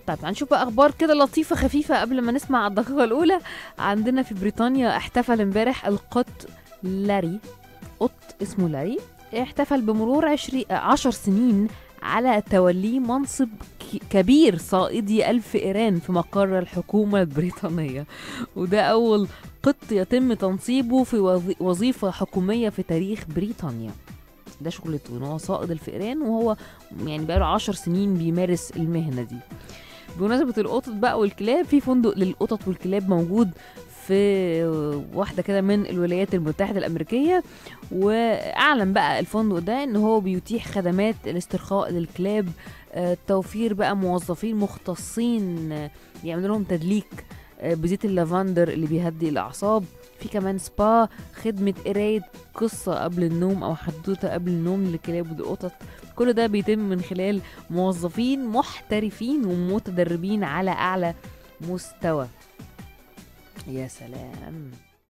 طيب هنشوف بقى اخبار كده لطيفه خفيفه قبل ما نسمع الدقيقه الاولى عندنا في بريطانيا احتفل امبارح القط لاري قط اسمه لاري احتفل بمرور عشري عشر سنين على توليه منصب ك- كبير صائدي ألف إيران في مقر الحكومة البريطانية وده أول قط يتم تنصيبه في وظي- وظيفة حكومية في تاريخ بريطانيا ده شغلته ان هو صائد الفئران وهو يعني بقاله عشر سنين بيمارس المهنة دي بمناسبة القطط بقى والكلاب في فندق للقطط والكلاب موجود في واحدة كده من الولايات المتحدة الأمريكية وأعلن بقى الفندق ده إن هو بيتيح خدمات الاسترخاء للكلاب آه، توفير بقى موظفين مختصين آه، يعملوا لهم تدليك آه، بزيت اللافندر اللي بيهدي الأعصاب في كمان سبا خدمة قراية قصة قبل النوم أو حدوتة قبل النوم للكلاب والقطط كل ده بيتم من خلال موظفين محترفين ومتدربين على أعلى مستوى يا سلام